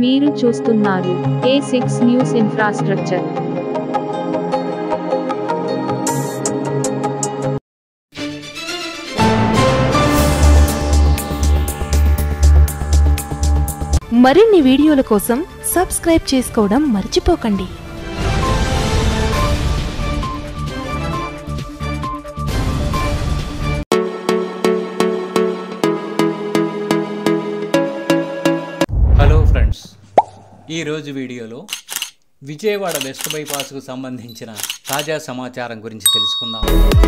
మీరు చూస్తున్నారు ఏ six news infrastructure మరిన్ని వీడియోల కోసం సబ్స్క్రైబ్ చేసుకోవడం మర్చిపోకండి హలో ఫ్రెండ్స్ ఈరోజు వీడియోలో విజయవాడ వెస్ట్ బైపాస్కు సంబంధించిన తాజా సమాచారం గురించి తెలుసుకుందాం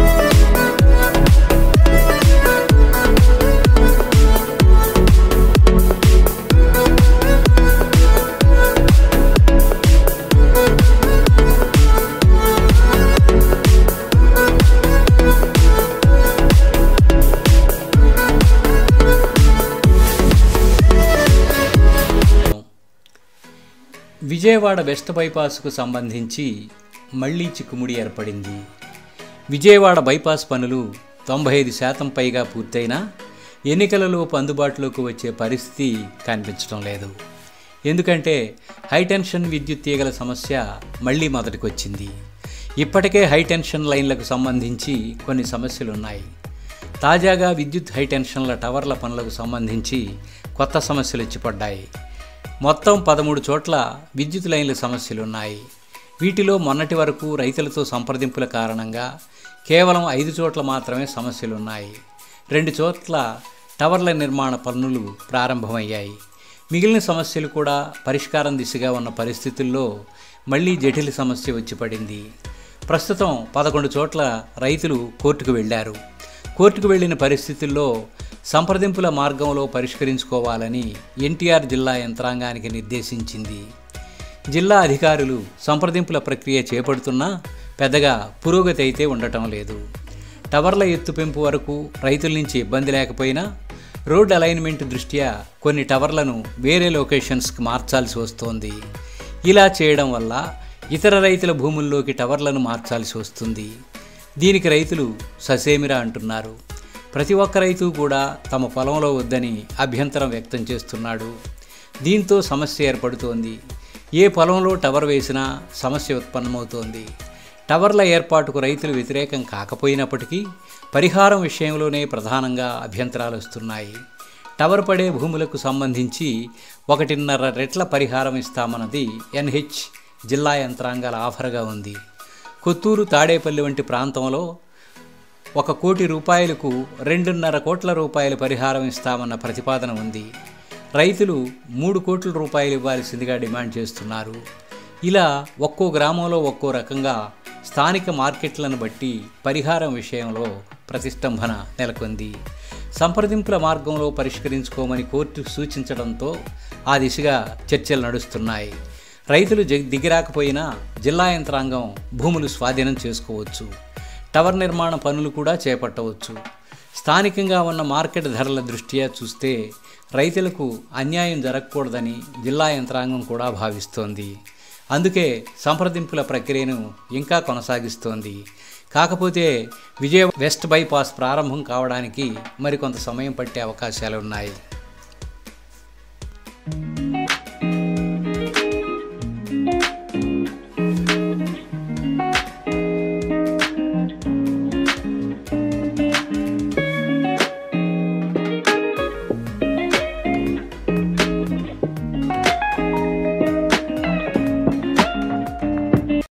విజయవాడ వెస్ట్ బైపాస్కు సంబంధించి మళ్లీ చిక్కుముడి ఏర్పడింది విజయవాడ బైపాస్ పనులు తొంభై ఐదు శాతం పైగా పూర్తయినా ఎన్నికలలో అందుబాటులోకి వచ్చే పరిస్థితి కనిపించడం లేదు ఎందుకంటే హైటెన్షన్ విద్యుత్ తీగల సమస్య మళ్ళీ మొదటికొచ్చింది ఇప్పటికే హైటెన్షన్ లైన్లకు సంబంధించి కొన్ని సమస్యలు ఉన్నాయి తాజాగా విద్యుత్ హైటెన్షన్ల టవర్ల పనులకు సంబంధించి కొత్త సమస్యలు వచ్చిపడ్డాయి మొత్తం పదమూడు చోట్ల విద్యుత్ లైన్ల సమస్యలున్నాయి వీటిలో మొన్నటి వరకు రైతులతో సంప్రదింపుల కారణంగా కేవలం ఐదు చోట్ల మాత్రమే సమస్యలున్నాయి రెండు చోట్ల టవర్ల నిర్మాణ పనులు ప్రారంభమయ్యాయి మిగిలిన సమస్యలు కూడా పరిష్కారం దిశగా ఉన్న పరిస్థితుల్లో మళ్ళీ జటిల సమస్య వచ్చి పడింది ప్రస్తుతం పదకొండు చోట్ల రైతులు కోర్టుకు వెళ్ళారు కోర్టుకు వెళ్ళిన పరిస్థితుల్లో సంప్రదింపుల మార్గంలో పరిష్కరించుకోవాలని ఎన్టీఆర్ జిల్లా యంత్రాంగానికి నిర్దేశించింది జిల్లా అధికారులు సంప్రదింపుల ప్రక్రియ చేపడుతున్నా పెద్దగా పురోగతి అయితే ఉండటం లేదు టవర్ల ఎత్తు పెంపు వరకు రైతుల నుంచి ఇబ్బంది లేకపోయినా రోడ్ అలైన్మెంట్ దృష్ట్యా కొన్ని టవర్లను వేరే లొకేషన్స్కి మార్చాల్సి వస్తోంది ఇలా చేయడం వల్ల ఇతర రైతుల భూముల్లోకి టవర్లను మార్చాల్సి వస్తుంది దీనికి రైతులు ససేమిరా అంటున్నారు ప్రతి ఒక్క రైతు కూడా తమ పొలంలో వద్దని అభ్యంతరం వ్యక్తం చేస్తున్నాడు దీంతో సమస్య ఏర్పడుతోంది ఏ పొలంలో టవర్ వేసినా సమస్య ఉత్పన్నమవుతోంది టవర్ల ఏర్పాటుకు రైతులు వ్యతిరేకం కాకపోయినప్పటికీ పరిహారం విషయంలోనే ప్రధానంగా అభ్యంతరాలు వస్తున్నాయి టవర్ పడే భూములకు సంబంధించి ఒకటిన్నర రెట్ల పరిహారం ఇస్తామన్నది ఎన్హెచ్ జిల్లా యంత్రాంగాల ఆఫర్గా ఉంది కొత్తూరు తాడేపల్లి వంటి ప్రాంతంలో ఒక కోటి రూపాయలకు రెండున్నర కోట్ల రూపాయల పరిహారం ఇస్తామన్న ప్రతిపాదన ఉంది రైతులు మూడు కోట్ల రూపాయలు ఇవ్వాల్సిందిగా డిమాండ్ చేస్తున్నారు ఇలా ఒక్కో గ్రామంలో ఒక్కో రకంగా స్థానిక మార్కెట్లను బట్టి పరిహారం విషయంలో ప్రతిష్టంభన నెలకొంది సంప్రదింపుల మార్గంలో పరిష్కరించుకోమని కోర్టు సూచించడంతో ఆ దిశగా చర్చలు నడుస్తున్నాయి రైతులు జ- దిగిరాకపోయినా జిల్లా యంత్రాంగం భూములు స్వాధీనం చేసుకోవచ్చు టవర్ నిర్మాణ పనులు కూడా చేపట్టవచ్చు స్థానికంగా ఉన్న మార్కెట్ ధరల దృష్ట్యా చూస్తే రైతులకు అన్యాయం జరగకూడదని జిల్లా యంత్రాంగం కూడా భావిస్తోంది అందుకే సంప్రదింపుల ప్రక్రియను ఇంకా కొనసాగిస్తోంది కాకపోతే విజయ వెస్ట్ బైపాస్ ప్రారంభం కావడానికి మరికొంత సమయం పట్టే అవకాశాలు ఉన్నాయి